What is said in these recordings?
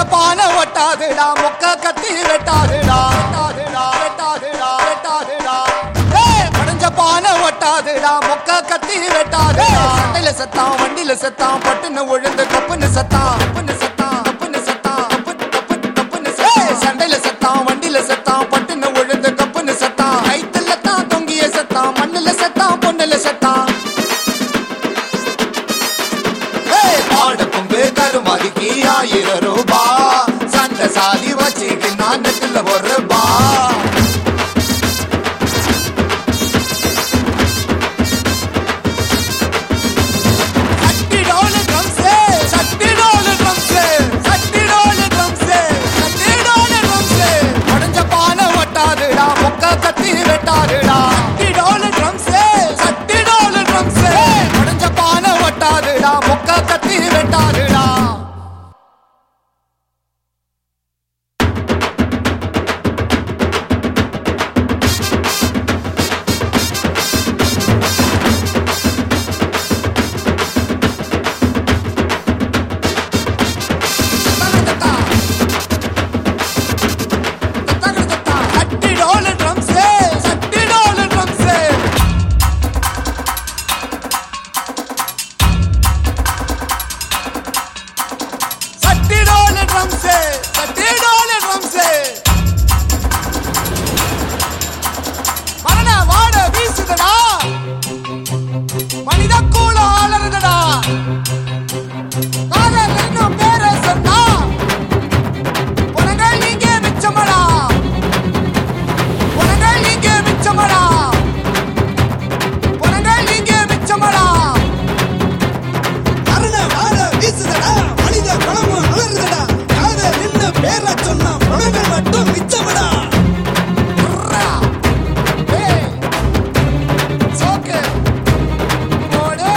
பானை ஒட்டாதுடா மொக்க கத்தி வெட்டாதுடா வெட்டாதுடா வெட்டாதுடா வெட்டாதுடா ஏய், உடைஞ்ச பானை ஒட்டாதுடா மொக்க கத்தி வெட்டாதுடா சண்டையில செத்தான் வண்டியில செத்தான் பட்டுன்னு உழுந்து கப்புன்னு செத்தான் கப்புன்னு செத்தான் கப்புன்னு செத்தான் கப்பு கப்பு கப்புன்னு செத்தான் சண்டையில செத்தான் வண்டியில செத்தான் பட்டுன்னு உழுந்து கப்புன்னு செத்தான் கைத்துல தான் தொங்கிய செத்தான் மண்ணுல செத்தான் பொண்ணுல செத்தான் ஏய், மாடு கொம்பு கருமாதிக்கு ஆயிரம் ரூபா சண்டை சாதி வச்சுக்கு நாட்டுல ஒரு ரூபா சட்டிடோலு ட்ரம்ஸு, சட்டிடோலு ட்ரம்ஸு, சட்டிடோலு ட்ரம்ஸு, சட்டிடோலு ட்ரம்ஸு. உடைஞ்ச பானை ஒட்டாதுடா, மொக்க கத்தி வெட்டாதுடா. சட்டிடோலு ட்ரம்ஸு, சட்டிடோலு ட்ரம்ஸு. உடைஞ்ச பானை ஒட்டாதுடா, மொக்க கத்தி வெட்டாதுடா. தத்தகதத்தா. தத்தகதத்தா. சட்டிடோலு ட்ரம்ஸு, சட்டிடோலு ட்ரம்ஸு. சட்டிடோலு ட்ரம்ஸு, சட்டிடோலு ட்ரம்ஸு. மரண வாட வீசுதடா மனித கூல ஆளறதடா காதல் என்னும் பேரை சொன்னா உனங்கள் இங்கே மிச்சமடா உனங்கள் இங்கே மிச்சமடா உனங்கள் இங்கே மிச்சமடா அருண வாழ வீசுதடா மனித குணமும் அலறுதடா காதல் நின்ன பேர சொன்னா பணங்கள் மட்டும் மிச்சமடா உர்ரா. ஏய். சோக்கு. ஓடு.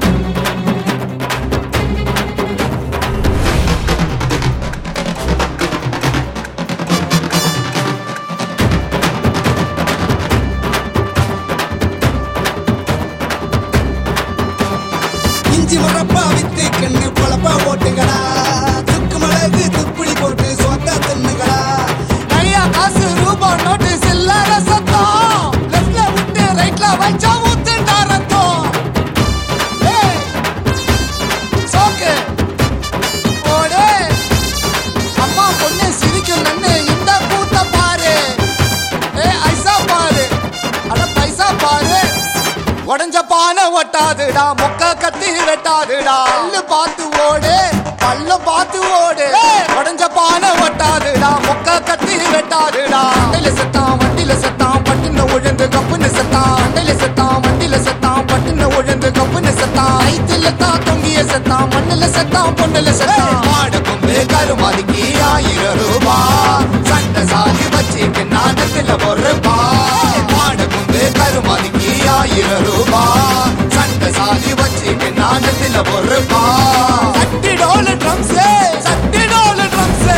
இஞ்சி முறப்பா வித்து கண்ணு பொழப்பா ஓட்டுங்கடா துக்கு மிளகு துப்புளி போட்டு சொத்தா தின்னுங்கடா நிறைய காசு ரூபா நோட்டு சில்லற சத்தம் லெஃப்ட்ல விட்டு ரைட்ல வச்சா ஊத்துண்டா ரத்தம் ஏய். சோக்கு. ஓடு. அம்மா பொண்ணு சிரிக்கும் நன்னு இந்த கூத்த பாரு ஏ ஐசா பாரு அட பைசா பாரு உடஞ்ச பானை ஒட்டாதுடா மொக்க கத்தி வெட்டாதுடா பல்லு பார்த்து ஓடு பல்ல பார்த்து ஓடு உடஞ்ச பானை ஒட்டாதுடா மொக்க கத்தி வெட்டாதுடா அண்டையில செத்தான் வண்டியில செத்தான் பட்டுன்னு உழுந்து கப்புன்னு செத்தான் அண்டையில செத்தான் வண்டியில செத்தான் பட்டுன்னு உழுந்து கப்புன்னு செத்தான் ஐத்துல தான் தொங்கிய செத்தான் மண்ணுல செத்தான் பொண்ணுல செத்தான் மாடு கொம்பு கருமாதிக்கு ஆயிரம் ரூபா சண்டை சாதி வச்சுக்கு நாட்டத்துல ஒரு ரூபா மாடு கொம்பு கருமாதிக்கு ஆயிரம் ரூபா சண்டை சாதி வச்சுக்கு நாட்டத்துல ஒரு ரூபா சட்டிடோலு ட்ரம்ஸு சட்டிடோலு ட்ரம்ஸு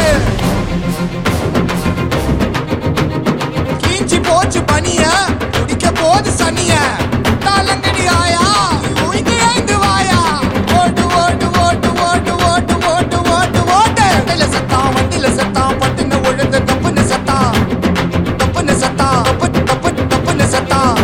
கீஞ்சி போச்சு பனிய குடிக்க போது சனிய தாளங்கடி ஆயா உயிந்து ஐந்து வாயா ஓட்டு ஓட்டு ஓட்டு ஓட்டு ஓட்டு ஓட்டு ஓட்டு ஓட்டு வண்டியில செத்தான் வண்டியில செத்தான் பட்டுன்னு உழுந்து கப்புன்னு செத்தான் கப்புன்னு செத்தான் கப்பு கப்பு கப்புன்னு செத்தான்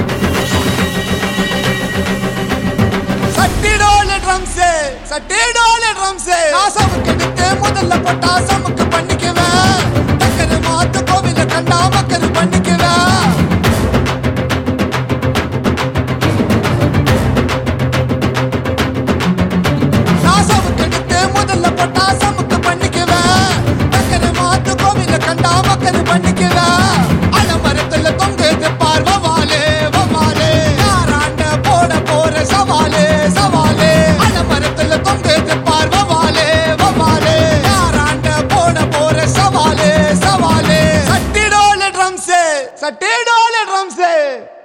சட்டிடோல ட்ரம்ஸ் சட்டிடோல ட்ரம்ஸ் நாசமுக்கு எடுத்து முதல்ல போட்டா சமுக்கு பண்ணிக்குவேன் டக்கரு மாத்து கோவில கண்டா மக்கரு பண்ணிக்குவேன் நாசமுக்கு எடுத்து முதல்ல போட்டா சமுக்கு பண்ணிக்குவேன் டக்கரு மாத்து கோவில கண்டா மக்கரு பண்ணிக்குவேன் அலமரத்துல தொங்குது பார்வ வாலே வவாலே யாராண்ட போட போற சவாலே சவாலே அலமரத்துல தொங்குது பார்வ வாலே வவாலே யாராண்ட போட போற சவாலே சவாலே சட்டிடோல ட்ரம்ஸ் சட்டிடோல ட்ரம்ஸ்